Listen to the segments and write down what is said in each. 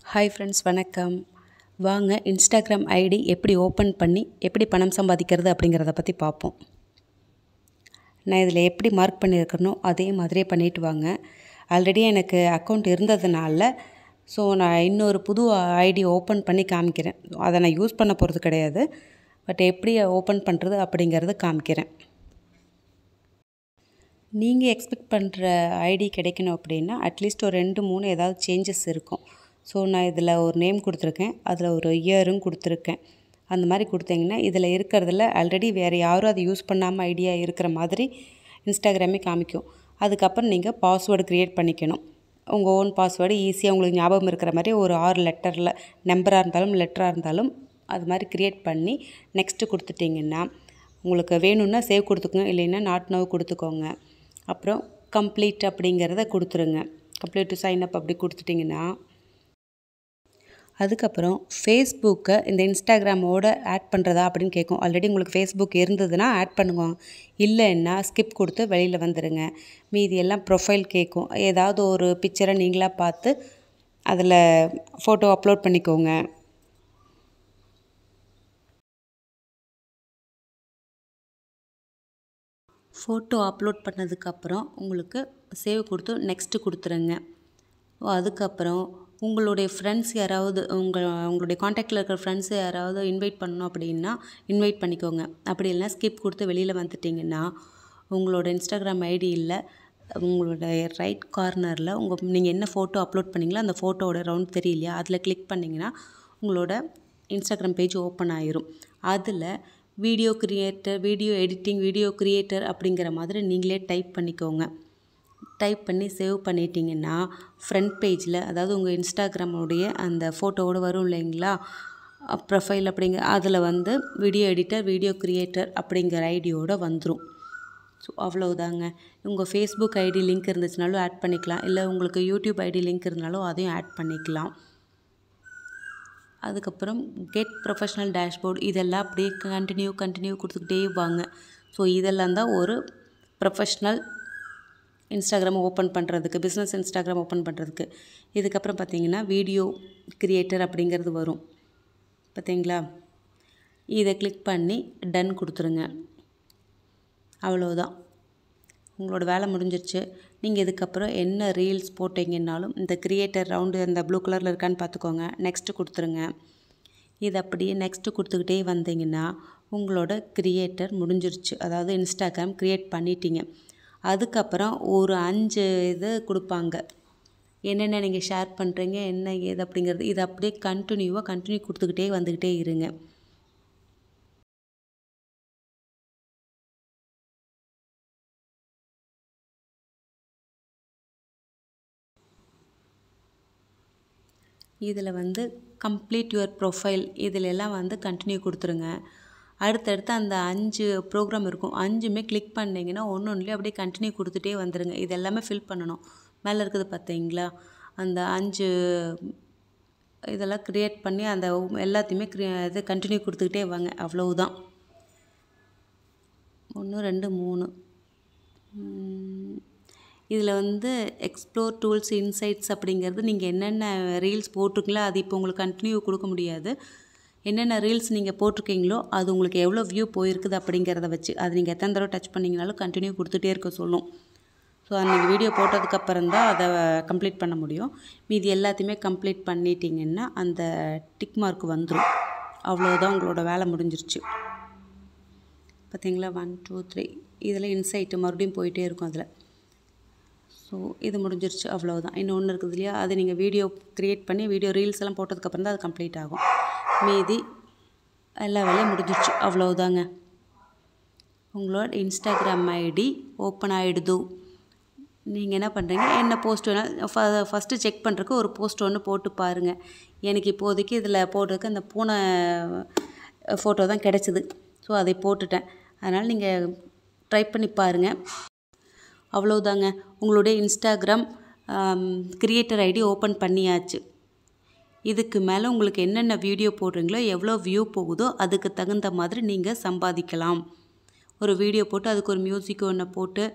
hi friends வணக்கம் வாங்க Instagram ID எப்படி ஓப்பன் பண்ணி எப்படி பணம் சம்பாதிக்கிறது அப்படிங்கிறத பற்றி பார்ப்போம் நான் இதில் எப்படி மார்க் பண்ணியிருக்கனோ அதே மாதிரியே பண்ணிட்டு வாங்க ஆல்ரெடி எனக்கு அக்கௌண்ட் இருந்ததுனால ஸோ நான் இன்னொரு புது ஐடி ஓப்பன் பண்ணி காமிக்கிறேன் அதை நான் யூஸ் பண்ண போகிறது கிடையாது பட் எப்படி ஓப்பன் பண்ணுறது அப்படிங்கிறது காமிக்கிறேன் நீங்கள் எக்ஸ்பெக்ட் பண்ணுற ஐடி கிடைக்கணும் அப்படின்னா அட்லீஸ்ட் ஒரு ரெண்டு மூணு ஏதாவது சேஞ்சஸ் இருக்கும் ஸோ நான் இதில் ஒரு நேம் கொடுத்துருக்கேன் அதில் ஒரு இயரும் கொடுத்துருக்கேன் அந்த மாதிரி கொடுத்தீங்கன்னா இதில் இருக்கிறதுல ஆல்ரெடி வேறு யாரும் அதை யூஸ் பண்ணாமல் ஐடியா இருக்கிற மாதிரி இன்ஸ்டாகிராமே காமிக்கும் அதுக்கப்புறம் நீங்கள் பாஸ்வேர்டு க்ரியேட் பண்ணிக்கணும் உங்கள் ஓன் பாஸ்வேர்டு ஈஸியாக உங்களுக்கு ஞாபகம் இருக்கிற மாதிரி ஒரு ஆறு லெட்டரில் நம்பராக இருந்தாலும் லெட்டராக இருந்தாலும் அது மாதிரி க்ரியேட் பண்ணி நெக்ஸ்ட்டு கொடுத்துட்டிங்கன்னா உங்களுக்கு வேணும்னா சேவ் கொடுத்துக்கோங்க இல்லைன்னா நாட் நவ் கொடுத்துக்கோங்க அப்புறம் கம்ப்ளீட் அப்படிங்கிறத கொடுத்துருங்க கம்ப்ளீட் டு சைன் அப் அப்படி கொடுத்துட்டிங்கன்னா அதுக்கப்புறம் ஃபேஸ்புக்கை இந்த இன்ஸ்டாகிராமோட ஆட் பண்ணுறதா அப்படின்னு கேட்கும் ஆல்ரெடி உங்களுக்கு ஃபேஸ்புக் இருந்ததுன்னா ஆட் பண்ணுவோம் இல்லைன்னா ஸ்கிப் கொடுத்து வெளியில் வந்துடுங்க மீதி எல்லாம் ப்ரொஃபைல் கேட்கும் ஏதாவது ஒரு பிக்சரை நீங்களாக பார்த்து அதில் ஃபோட்டோ அப்லோட் பண்ணிக்கோங்க ஃபோட்டோ அப்லோட் பண்ணதுக்கப்புறம் உங்களுக்கு சேவ் கொடுத்து நெக்ஸ்ட்டு கொடுத்துருங்க அதுக்கப்புறம் உங்களுடைய ஃப்ரெண்ட்ஸ் யாராவது உங்கள் உங்களுடைய காண்டாக்டில் இருக்கிற ஃப்ரெண்ட்ஸ் யாராவது இன்வைட் பண்ணணும் அப்படின்னா இன்வைட் பண்ணிக்கோங்க அப்படி இல்லைனா ஸ்கிப் கொடுத்து வெளியில் வந்துட்டிங்கன்னா உங்களோட இன்ஸ்டாகிராம் ஐடியில் உங்களோட ரைட் கார்னரில் உங்கள் நீங்கள் என்ன ஃபோட்டோ அப்லோட் பண்ணிங்களோ அந்த ஃபோட்டோவோட ரவுண்ட் தெரியலையா அதில் கிளிக் பண்ணிங்கன்னா உங்களோட இன்ஸ்டாகிராம் பேஜ் ஓப்பன் ஆயிரும் அதில் video creator video editing video creator அப்படிங்கிற மாதிரி நீங்களே டைப் பண்ணிக்கோங்க டைப் பண்ணி சேவ் பண்ணிட்டீங்கன்னா ஃப்ரண்ட் பேஜில் அதாவது உங்கள் இன்ஸ்டாகிராமுடைய அந்த ஃபோட்டோவோடு வரும் இல்லைங்களா ப்ரொஃபைல் அப்படிங்கிற அதில் வந்து வீடியோ எடிட்டர் வீடியோ க்ரியேட்டர் அப்படிங்கிற ஐடியோடு வந்துடும் ஸோ அவ்வளோதாங்க உங்கள் ஃபேஸ்புக் ஐடி லிங்க் இருந்துச்சுனாலும் ஆட் பண்ணிக்கலாம் இல்லை உங்களுக்கு யூடியூப் ஐடி லிங்க் இருந்தாலும் அதையும் ஆட் பண்ணிக்கலாம் அதுக்கப்புறம் கெட் ப்ரொஃபஷ்னல் டேஷ்போர்ட் இதெல்லாம் அப்படியே கண்டினியூ கண்டினியூ கொடுத்துக்கிட்டே வாங்க ஸோ இதெல்லாம் தான் ஒரு ப்ரொஃபஷ்னல் இன்ஸ்டாகிராம் ஓப்பன் பண்ணுறதுக்கு பிஸ்னஸ் இன்ஸ்டாகிராம் ஓப்பன் பண்ணுறதுக்கு இதுக்கப்புறம் பார்த்தீங்கன்னா வீடியோ க்ரியேட்டர் அப்படிங்கிறது வரும் பார்த்தீங்களா இதை கிளிக் பண்ணி டன் கொடுத்துருங்க அவ்வளோதான் உங்களோட வேலை முடிஞ்சிருச்சு நீங்கள் இதுக்கப்புறம் என்ன ரீல்ஸ் போட்டிங்கன்னாலும் இந்த க்ரியேட்டர் ரவுண்டு அந்த ப்ளூ கலரில் இருக்கான்னு பார்த்துக்கோங்க நெக்ஸ்ட்டு கொடுத்துருங்க இது அப்படியே நெக்ஸ்ட்டு கொடுத்துக்கிட்டே வந்தீங்கன்னா உங்களோட க்ரியேட்டர் முடிஞ்சிருச்சு அதாவது இன்ஸ்டாகிராம் க்ரியேட் பண்ணிட்டீங்க அதுக்கப்புறம் ஒரு அஞ்சு இது கொடுப்பாங்க என்னென்ன நீங்கள் ஷேர் பண்ணுறீங்க என்ன ஏது அப்படிங்கிறது இது அப்படியே கண்டினியூவாக கண்டினியூ கொடுத்துக்கிட்டே வந்துக்கிட்டே இருங்க இதில் வந்து கம்ப்ளீட் யுவர் ப்ரொஃபைல் இதில் எல்லாம் வந்து கண்டினியூ கொடுத்துருங்க அடுத்தடுத்து அந்த அஞ்சு ப்ரோக்ராம் இருக்கும் அஞ்சுமே கிளிக் பண்ணிங்கன்னா ஒன்று ஒன்றுலேயே அப்படியே கண்டினியூ கொடுத்துட்டே வந்துடுங்க இது எல்லாமே ஃபில் பண்ணணும் மேலே இருக்குது பார்த்தீங்களா அந்த அஞ்சு இதெல்லாம் க்ரியேட் பண்ணி அந்த எல்லாத்தையுமே க்ரி இது கண்டினியூ கொடுத்துக்கிட்டே வாங்க அவ்வளவுதான் ஒன்று ரெண்டு மூணு இதில் வந்து எக்ஸ்ப்ளோர் டூல்ஸ் இன்சைட்ஸ் அப்படிங்கிறது நீங்கள் என்னென்ன ரீல்ஸ் போட்டிருக்கீங்களோ அது இப்போ உங்களுக்கு கண்டினியூ கொடுக்க முடியாது என்னென்ன ரீல்ஸ் நீங்கள் போட்டிருக்கீங்களோ அது உங்களுக்கு எவ்வளோ வியூ போயிருக்குது அப்படிங்கிறத வச்சு அது நீங்கள் எத்தனை தடவை டச் பண்ணிங்கனாலும் கண்டினியூ கொடுத்துட்டே இருக்க சொல்லும் ஸோ நீங்கள் வீடியோ போட்டதுக்கப்புறம் தான் அதை கம்ப்ளீட் பண்ண முடியும் மீதி எல்லாத்தையுமே கம்ப்ளீட் பண்ணிட்டீங்கன்னா அந்த டிக் மார்க் வந்துடும் அவ்வளோதான் உங்களோட வேலை முடிஞ்சிருச்சு பார்த்தீங்களா ஒன் டூ த்ரீ இதில் இன்சைட்டு மறுபடியும் போயிட்டே இருக்கும் அதில் ஸோ இது முடிஞ்சிருச்சு அவ்வளோதான் இன்னொன்று இருக்குது இல்லையா அது நீங்கள் வீடியோ க்ரியேட் பண்ணி வீடியோ ரீல்ஸ் எல்லாம் போட்டதுக்கப்புறம் தான் அது கம்ப்ளீட் ஆகும் மீதி எல்லா வேலையும் முடிஞ்சிருச்சு அவ்வளோதாங்க உங்களோட இன்ஸ்டாகிராம் ஐடி ஓப்பன் ஆகிடுது நீங்கள் என்ன பண்ணுறீங்க என்ன போஸ்ட் வேணால் ஃபஸ்ட்டு செக் பண்ணுறதுக்கு ஒரு போஸ்ட் ஒன்று போட்டு பாருங்கள் எனக்கு இப்போதைக்கு இதில் போடுறதுக்கு அந்த பூனை ஃபோட்டோ தான் கிடச்சிது ஸோ அதை போட்டுட்டேன் அதனால் நீங்கள் ட்ரை பண்ணி பாருங்கள் அவ்வளோதாங்க உங்களுடைய இன்ஸ்டாகிராம் க்ரியேட்டர் ஐடி ஓப்பன் பண்ணியாச்சு இதுக்கு மேலே உங்களுக்கு என்னென்ன வீடியோ போடுறீங்களோ எவ்வளோ வியூ போகுதோ அதுக்கு தகுந்த மாதிரி நீங்கள் சம்பாதிக்கலாம் ஒரு வீடியோ போட்டு அதுக்கு ஒரு மியூசிக் ஒன்று போட்டு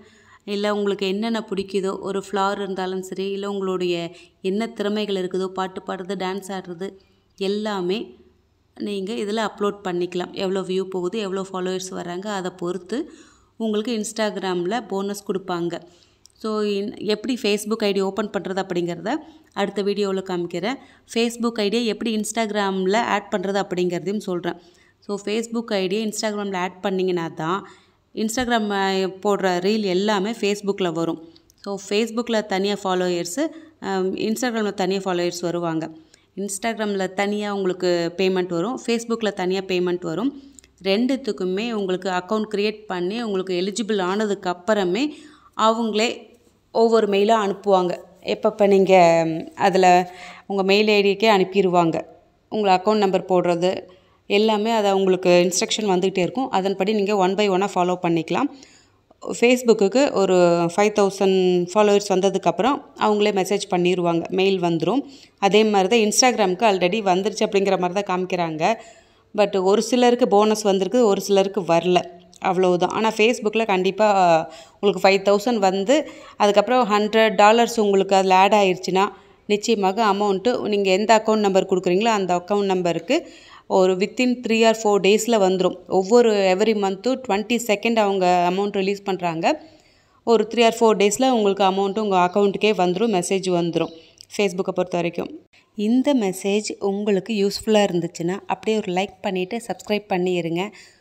இல்லை உங்களுக்கு என்னென்ன பிடிக்குதோ ஒரு ஃப்ளார் இருந்தாலும் சரி இல்லை உங்களுடைய என்ன திறமைகள் இருக்குதோ பாட்டு பாடுறது டான்ஸ் ஆடுறது எல்லாமே நீங்கள் இதில் அப்லோட் பண்ணிக்கலாம் எவ்வளோ வியூ போகுது எவ்வளோ ஃபாலோவர்ஸ் வராங்க அதை பொறுத்து உங்களுக்கு இன்ஸ்டாகிராமில் போனஸ் கொடுப்பாங்க ஸோ இன் எப்படி ஃபேஸ்புக் ஐடி ஓப்பன் பண்ணுறது அப்படிங்கிறத அடுத்த வீடியோவில் காமிக்கிறேன் ஃபேஸ்புக் ஐடியை எப்படி இன்ஸ்டாகிராமில் ஆட் பண்ணுறது அப்படிங்கிறதையும் சொல்கிறேன் ஸோ ஃபேஸ்புக் ஐடியை இன்ஸ்டாகிராமில் ஆட் பண்ணிங்கன்னா தான் இன்ஸ்டாகிராம் போடுற ரீல் எல்லாமே ஃபேஸ்புக்கில் வரும் ஸோ ஃபேஸ்புக்கில் தனியாக ஃபாலோயர்ஸு இன்ஸ்டாகிராமில் தனியாக ஃபாலோயர்ஸ் வருவாங்க இன்ஸ்டாகிராமில் தனியாக உங்களுக்கு பேமெண்ட் வரும் ஃபேஸ்புக்கில் தனியாக பேமெண்ட் வரும் ரெண்டுத்துக்குமே உங்களுக்கு அக்கௌண்ட் க்ரியேட் பண்ணி உங்களுக்கு எலிஜிபிள் ஆனதுக்கு அப்புறமே அவங்களே ஒவ்வொரு மெயிலாக அனுப்புவாங்க எப்பப்போ நீங்கள் அதில் உங்கள் மெயில் ஐடிக்கே அனுப்பிடுவாங்க உங்கள் அக்கௌண்ட் நம்பர் போடுறது எல்லாமே அதை உங்களுக்கு இன்ஸ்ட்ரக்ஷன் வந்துக்கிட்டே இருக்கும் அதன்படி நீங்கள் ஒன் பை ஒன்னாக ஃபாலோ பண்ணிக்கலாம் ஃபேஸ்புக்குக்கு ஒரு ஃபைவ் தௌசண்ட் ஃபாலோவர்ஸ் வந்ததுக்கப்புறம் அவங்களே மெசேஜ் பண்ணிடுவாங்க மெயில் வந்துடும் அதே மாதிரி தான் இன்ஸ்டாகிராமுக்கு ஆல்ரெடி வந்துருச்சு அப்படிங்கிற மாதிரி தான் காமிக்கிறாங்க பட் ஒரு சிலருக்கு போனஸ் வந்திருக்கு ஒரு சிலருக்கு வரல அவ்வளவுதான் ஆனால் ஃபேஸ்புக்கில் கண்டிப்பாக உங்களுக்கு ஃபைவ் தௌசண்ட் வந்து அதுக்கப்புறம் ஹண்ட்ரட் டாலர்ஸ் உங்களுக்கு அதில் ஆட் ஆயிடுச்சுன்னா நிச்சயமாக அமௌண்ட்டு நீங்கள் எந்த அக்கௌண்ட் நம்பர் கொடுக்குறீங்களோ அந்த அக்கௌண்ட் நம்பருக்கு ஒரு வித்தின் த்ரீ ஆர் ஃபோர் டேஸில் வந்துடும் ஒவ்வொரு எவ்ரி மந்த்தும் டுவெண்ட்டி செகண்ட் அவங்க அமௌண்ட் ரிலீஸ் பண்ணுறாங்க ஒரு த்ரீ ஆர் ஃபோர் டேஸில் உங்களுக்கு அமௌண்ட்டு உங்கள் அக்கௌண்ட்டுக்கே வந்துடும் மெசேஜ் வந்துடும் ஃபேஸ்புக்கை பொறுத்த வரைக்கும் இந்த மெசேஜ் உங்களுக்கு யூஸ்ஃபுல்லாக இருந்துச்சுன்னா அப்படியே ஒரு லைக் பண்ணிவிட்டு சப்ஸ்கிரைப் பண்ணிடுங்க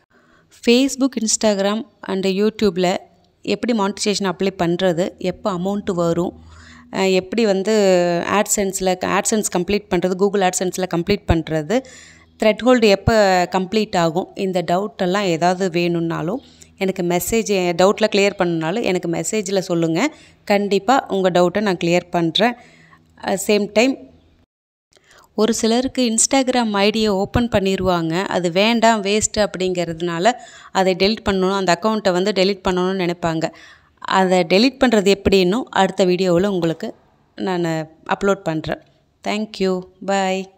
ஃபேஸ்புக் இன்ஸ்டாகிராம் அண்டு யூடியூப்பில் எப்படி மானிட்டைசேஷன் அப்ளை பண்ணுறது எப்போ அமௌண்ட்டு வரும் எப்படி வந்து ஆட்சென்ஸில் ஆட்சென்ஸ் கம்ப்ளீட் பண்ணுறது கூகுள் ஆட்சென்ஸில் கம்ப்ளீட் பண்ணுறது த்ரெட் ஹோல்டு எப்போ கம்ப்ளீட் ஆகும் இந்த டவுட்டெல்லாம் ஏதாவது வேணும்னாலும் எனக்கு மெசேஜ் டவுட்டில் கிளியர் பண்ணனாலும் எனக்கு மெசேஜில் சொல்லுங்கள் கண்டிப்பாக உங்கள் டவுட்டை நான் கிளியர் பண்ணுறேன் சேம் டைம் ஒரு சிலருக்கு இன்ஸ்டாகிராம் ஐடியை ஓப்பன் பண்ணிடுவாங்க அது வேண்டாம் வேஸ்ட்டு அப்படிங்கிறதுனால அதை டெலிட் பண்ணணும் அந்த அக்கௌண்ட்டை வந்து டெலிட் பண்ணணும்னு நினைப்பாங்க அதை டெலிட் பண்ணுறது எப்படின்னும் அடுத்த வீடியோவில் உங்களுக்கு நான் அப்லோட் பண்ணுறேன் தேங்க்யூ பாய்